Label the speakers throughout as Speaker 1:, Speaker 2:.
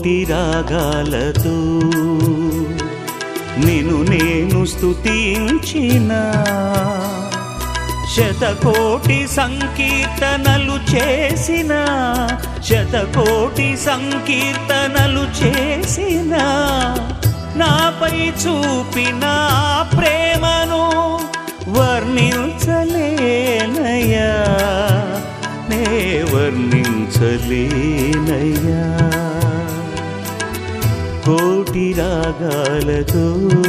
Speaker 1: కోటి రాగాలతో నిన్ను నేను స్తుతించిన శతకోటి సంకీర్తనలు చేసిన శతకోటి సంకీర్తనలు చేసిన నాపై చూపిన ఆ ప్రేమను వర్ణించలేనయ్యా నే వర్ణించలేనయ్యా కోటి రాగాలతో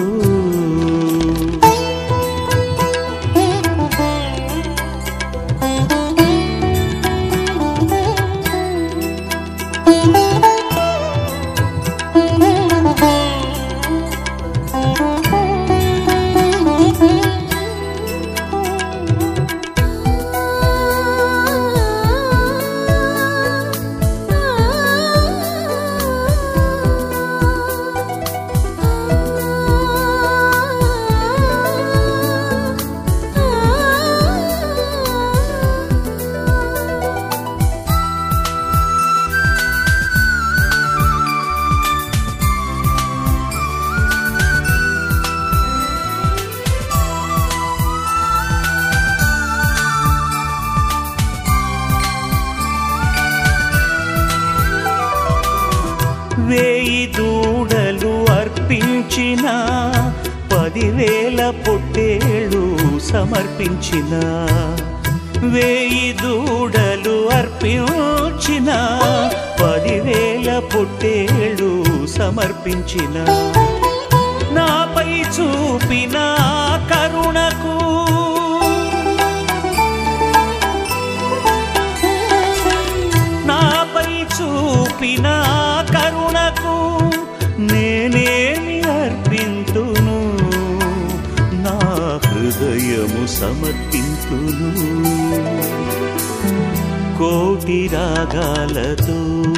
Speaker 1: వేయి దూడలు అర్పించిన పదివేల పొట్టేళ్ళు సమర్పించిన వేయి దూడలు అర్పించిన పదివేల పొట్టేళ్ళు సమర్పించిన నాపై చూపిన కరుణకు నాపై చూపిన కరుణకు నేనేమి అర్పింతును నా హృదయము సమర్పింతును కోటి రాగాలతో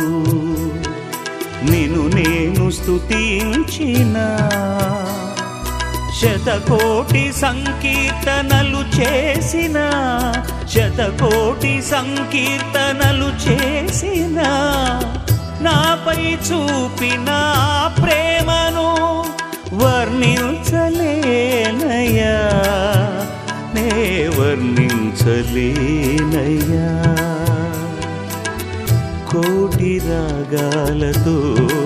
Speaker 1: నిన్ను నేను స్తుతించిన శతకోటి సంకీర్తనలు చేసిన శతకోటి సంకీర్తనలు చేసిన నాపై చూపిన ఆ ప్రేమను వర్ణించలేనయ్యా నే వర్ణించలేనయ్యా కోటి రాగాలతో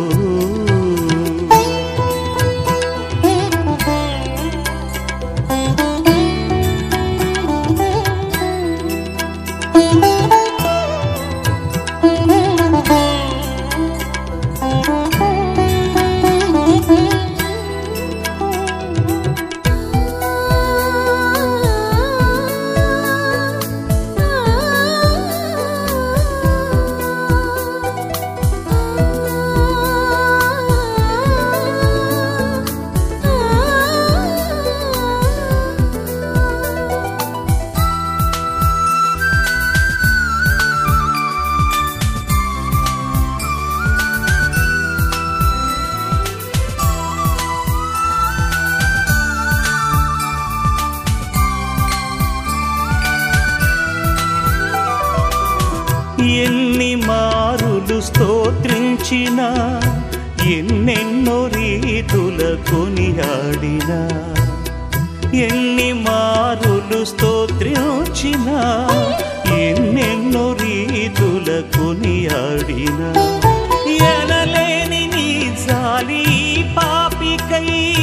Speaker 1: ఎన్ని మారులు స్తోత్రించిన ఎన్నెన్నో రీతుల కొనియాడిన ఎన్ని మారులు స్తోత్రించిన ఎన్నెన్నో రీతుల కొనియాడిన ఎనలేని నీ జాలి పాపికై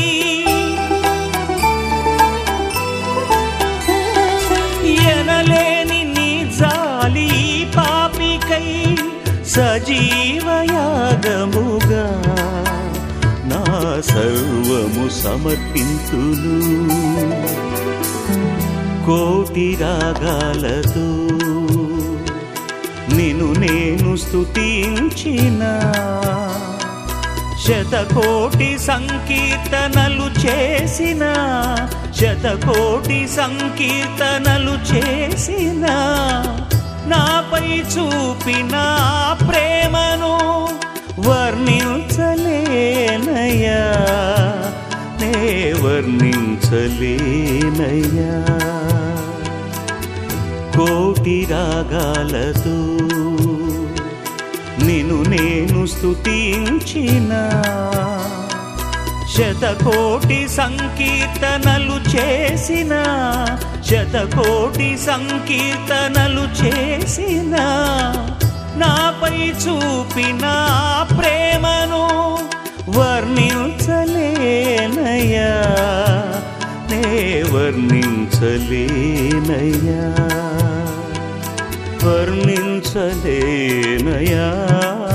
Speaker 1: ఎనలేని నీ జాలి పాపికై సజీవయాగముగా నా సర్వము సమర్పింతును కోటి రాగాలతో నిన్ను నేను స్తుతించిన శతకోటి సంకీర్తనలు చేసిన శతకోటి సంకీర్తనలు చేసిన నాపై చూపిన ఆ ప్రేమను వర్ణించలేనయ్యా నే వర్ణించలేనయ్యా కోటి రాగాలతో నిన్ను నిన్ను నేను స్తుతించిన శతకోటి సంకీర్తనలు చేసిన శతకోటి సంకీర్తనలు చేసిన నాపై చూపిన ఆ ప్రేమను వర్ణించలేనయ్యా నే వర్ణించలేనయ్యా వర్ణించలేనయా